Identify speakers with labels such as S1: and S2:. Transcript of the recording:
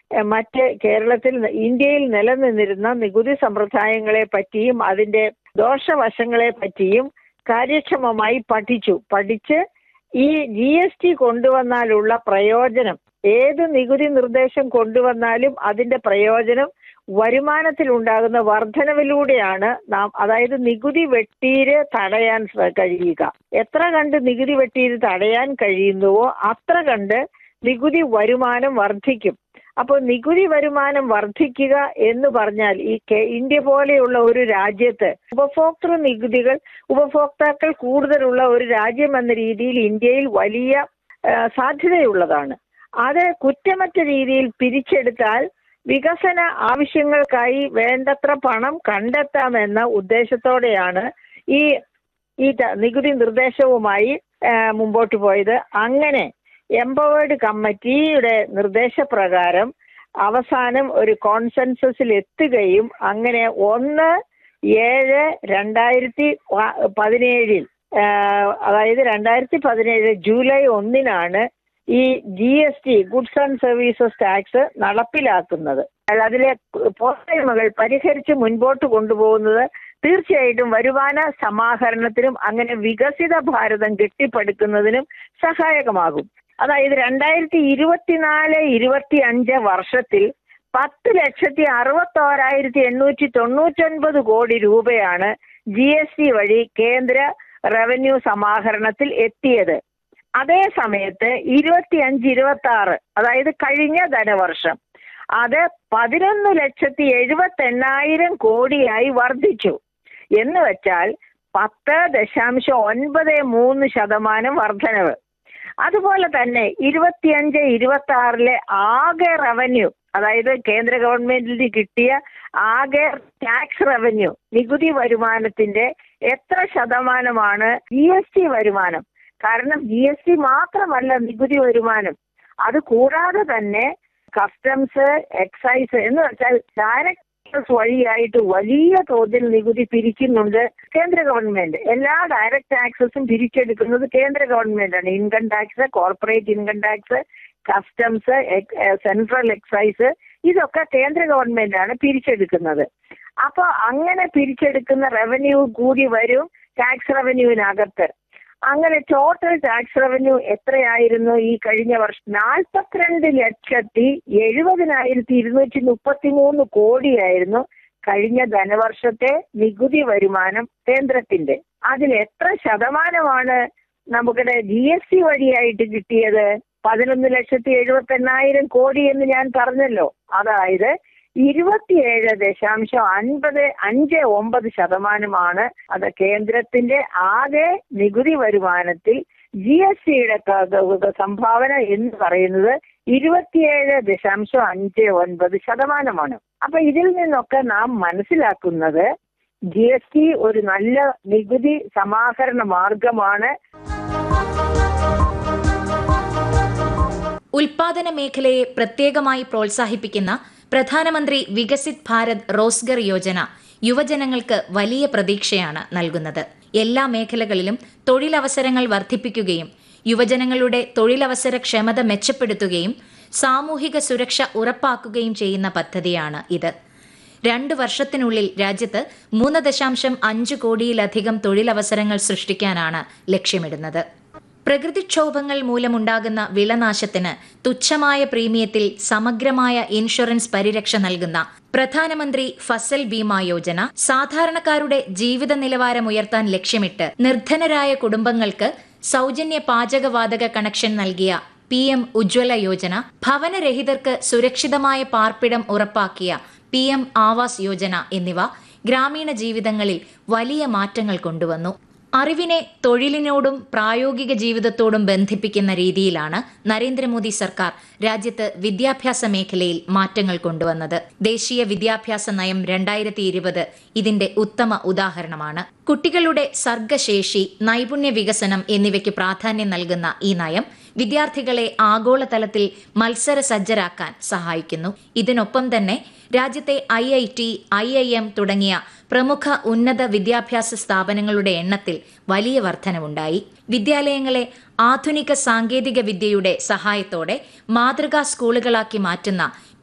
S1: എഹ്, മറ്റ് കേരളത്തിൽ ന- ഇന്ത്യയിൽ നിലനിന്നിരുന്ന നികുതി സമ്പ്രദായങ്ങളെ പറ്റിയും അതിന്റെ ദോഷവശങ്ങളെ പറ്റിയും കാര്യക്ഷമമായി പഠിച്ചു പഠിച്ച് ഈ ജി എസ് ടി കൊണ്ടുവന്നാലുള്ള പ്രയോജനം ഏത് നികുതി നിർദ്ദേശം കൊണ്ടുവന്നാലും അതിന്റെ പ്രയോജനം വരുമാനത്തിലുണ്ടാകുന്ന വർധനവിലൂടെയാണ് നാം അതായത് നികുതി വെട്ടീര് തടയാൻ സ- കഴിയുക എത്ര കണ്ട് നികുതി വെട്ടീര് തടയാൻ കഴിയുന്നുവോ അത്ര കണ്ട് നികുതി വരുമാനം വർദ്ധിക്കും അപ്പോൾ നികുതി വരുമാനം വർദ്ധിക്കുക എന്ന് പറഞ്ഞാൽ ഈ കെ- ഇന്ത്യ പോലെയുള്ള ഒരു രാജ്യത്ത് ഉപഭോക്തൃ നികുതികൾ ഉപഭോക്താക്കൾ കൂടുതലുള്ള ഒരു രാജ്യം എന്ന രീതിയിൽ ഇന്ത്യയിൽ വലിയ ആ, സാധ്യതയുള്ളതാണ് അത് കുറ്റമറ്റ രീതിയിൽ പിരിച്ചെടുത്താൽ വികസന ആവശ്യങ്ങൾക്കായി വേണ്ടത്ര പണം കണ്ടെത്താമെന്ന ഉദ്ദേശത്തോടെയാണ് ഈ ഈ ത- നികുതി നിർദ്ദേശവുമായി ആ, മുമ്പോട്ട് പോയത് അങ്ങനെ എംപവേർഡ് കമ്മിറ്റിയുടെ നിർദ്ദേശപ്രകാരം അവസാനം ഒരു കോൺസെൻസസിൽ എത്തുകയും അങ്ങനെ ഒന്ന് ഏഴ് രണ്ടായിരത്തി പ- പതിനേഴിൽ ആ, അതായത് രണ്ടായിരത്തി പതിനേഴ് ജൂലൈ ഒന്നിനാണ് ഈ G S T goods and services tax നടപ്പിലാക്കുന്നത് അല്ല, അതിലെ പോരായ്മകൾ പരിഹരിച്ച് മുൻപോട്ട് കൊണ്ടുപോകുന്നത് തീർച്ചയായിട്ടും വരുമാന സമാഹരണത്തിനും അങ്ങനെ വികസിത ഭാരതം കെട്ടിപ്പടുക്കുന്നതിനും സഹായകമാകും അതായത് രണ്ടായിരത്തി ഇരുപത്തിനാല് ഇരുപത്തി അഞ്ച് വർഷത്തിൽ പത്ത് ലക്ഷത്തി അറുപത്തോരായിരത്തി എണ്ണൂറ്റി തൊണ്ണൂറ്റൊൻപത് കോടി രൂപയാണ് ജി എസ് ടി വഴി കേന്ദ്ര റവന്യൂ സമാഹരണത്തിൽ എത്തിയത് അതേ സമയത്ത് ഇരുപത്തി അഞ്ച് ഇരുപത്തി ആറ് അതായത് കഴിഞ്ഞ ധനവർഷം അത് പതിനൊന്ന് ലക്ഷത്തി എഴുപത്തി എണ്ണായിരം കോടിയായി വർദ്ധിച്ചു എന്ന് വെച്ചാൽ പത്ത് ദശാംശം ഒൻപത് മൂന്ന് ശതമാനം വർധനവ് അതുപോലെ തന്നെ ഇരുപത്തിയഞ്ച് ഇരുപത്തി ആറിലെ ആകെ റവന്യൂ അതായത് കേന്ദ്ര ഗവൺമെന്റിന് കിട്ടിയ ആകെ ടാക്സ് റവന്യൂ നികുതി വരുമാനത്തിന്റെ എത്ര ശതമാനമാണ് ജി എസ് ടി വരുമാനം കാരണം ജി എസ് ടി മാത്രമല്ല നികുതി വരുമാനം അത് കൂടാതെ തന്നെ കസ്റ്റംസ് എക്സൈസ് എന്ന് വെച്ചാൽ ഡയറക്ട് ടാക്സസ് വഴിയായിട്ട് വലിയ തോതിൽ നികുതി പിരിക്കുന്നുണ്ട് കേന്ദ്ര ഗവൺമെന്റ് എല്ലാ ഡയറക്ട് ടാക്സസും പിരിച്ചെടുക്കുന്നത് കേന്ദ്ര ഗവൺമെന്റാണ് income tax corporate income tax customs central excise ഇതൊക്കെ കേന്ദ്ര ഗവൺമെന്റാണ് പിരിച്ചെടുക്കുന്നത് അപ്പൊ അങ്ങനെ പിരിച്ചെടുക്കുന്ന റവന്യൂ കൂടി വരും ടാക്സ് റവന്യൂവിനകത്ത് അങ്ങനെ ടോട്ടൽ ടാക്സ് റവന്യൂ എത്രയായിരുന്നു ഈ കഴിഞ്ഞ വർഷം നാൽപ്പത്തിരണ്ട് ലക്ഷത്തി എഴുപതിനായിരത്തി ഇരുന്നൂറ്റി മുപ്പത്തി മൂന്ന് കോടിയായിരുന്നു കഴിഞ്ഞ ധനവർഷത്തെ നികുതി വരുമാനം കേന്ദ്രത്തിന്റെ അതിൽ എത്ര ശതമാനമാണ് നമുക്കിടെ ജി എസ് ടി വഴിയായിട്ട് കിട്ടിയത് പതിനൊന്ന് ലക്ഷത്തി എഴുപത്തി എണ്ണായിരം കോടി എന്ന് ഞാൻ പറഞ്ഞല്ലോ അതായത് ഇരുപത്തിയേഴ് ദശാംശം അൻപത് അഞ്ച് ഒമ്പത് ശതമാനമാണ് അത് കേന്ദ്രത്തിന്റെ ആകെ നികുതി വരുമാനത്തിൽ ജി എസ് ടിയുടെ സംഭാവന എന്ന് പറയുന്നത് ഇരുപത്തിയേഴ് ദശാംശം അഞ്ച് ഒൻപത് ശതമാനമാണ് അപ്പൊ ഇതിൽ നിന്നൊക്കെ നാം മനസ്സിലാക്കുന്നത് ജി എസ് ടി ഒരു നല്ല നികുതി സമാഹരണ മാർഗമാണ്
S2: ഉൽപാദന മേഖലയെ പ്രത്യേകമായി പ്രോത്സാഹിപ്പിക്കുന്ന പ്രധാനമന്ത്രി വികസിത് ഭാരത് റോസ്ഗർ യോജന യുവജനങ്ങൾക്ക് വലിയ പ്രതീക്ഷയാണ് നൽകുന്നത് എല്ലാ മേഖലകളിലും തൊഴിലവസരങ്ങൾ വർദ്ധിപ്പിക്കുകയും യുവജനങ്ങളുടെ തൊഴിലവസര ക്ഷമത മെച്ചപ്പെടുത്തുകയും സാമൂഹിക സുരക്ഷ ഉറപ്പാക്കുകയും ചെയ്യുന്ന പദ്ധതിയാണ് ഇത് രണ്ട് വർഷത്തിനുള്ളിൽ രാജ്യത്ത് മൂന്ന് ദശാംശം അഞ്ച് കോടിയിലധികം തൊഴിലവസരങ്ങൾ സൃഷ്ടിക്കാനാണ് ലക്ഷ്യമിടുന്നത് പ്രകൃതിക്ഷോഭങ്ങൾ മൂലമുണ്ടാകുന്ന വിളനാശത്തിന് തുച്ഛമായ പ്രീമിയത്തിൽ സമഗ്രമായ ഇൻഷുറൻസ് പരിരക്ഷ നൽകുന്ന പ്രധാനമന്ത്രി ഫസൽ ബീമ യോജന സാധാരണക്കാരുടെ ജീവിത നിലവാരം ഉയർത്താൻ ലക്ഷ്യമിട്ട് നിർധനരായ കുടുംബങ്ങൾക്ക് സൗജന്യ പാചകവാതക കണക്ഷൻ നൽകിയ പി എം ഉജ്ജ്വല യോജന ഭവനരഹിതർക്ക് സുരക്ഷിതമായ പാർപ്പിടം ഉറപ്പാക്കിയ പി എം ആവാസ് യോജന എന്നിവ ഗ്രാമീണ ജീവിതങ്ങളിൽ വലിയ മാറ്റങ്ങൾ കൊണ്ടുവന്നു അറിവിനെ തൊഴിലിനോടും പ്രായോഗിക ജീവിതത്തോടും ബന്ധിപ്പിക്കുന്ന രീതിയിലാണ് നരേന്ദ്രമോദി സർക്കാർ രാജ്യത്ത് വിദ്യാഭ്യാസ മേഖലയിൽ മാറ്റങ്ങൾ കൊണ്ടുവന്നത് ദേശീയ വിദ്യാഭ്യാസ നയം രണ്ടായിരത്തി ഇരുപത് ഇതിന്റെ ഉത്തമ ഉദാഹരണമാണ് കുട്ടികളുടെ സർഗശേഷി നൈപുണ്യ വികസനം എന്നിവയ്ക്ക് പ്രാധാന്യം നൽകുന്ന ഈ നയം വിദ്യാർത്ഥികളെ ആഗോളതലത്തിൽ മത്സര സജ്ജരാക്കാൻ സഹായിക്കുന്നു ഇതിനൊപ്പം തന്നെ രാജ്യത്തെ I I T I I M തുടങ്ങിയ പ്രമുഖ ഉന്നത വിദ്യാഭ്യാസ സ്ഥാപനങ്ങളുടെ എണ്ണത്തിൽ വലിയ വർധനവുണ്ടായി വിദ്യാലയങ്ങളെ ആധുനിക സാങ്കേതിക വിദ്യയുടെ സഹായത്തോടെ മാതൃകാ സ്കൂളുകളാക്കി മാറ്റുന്ന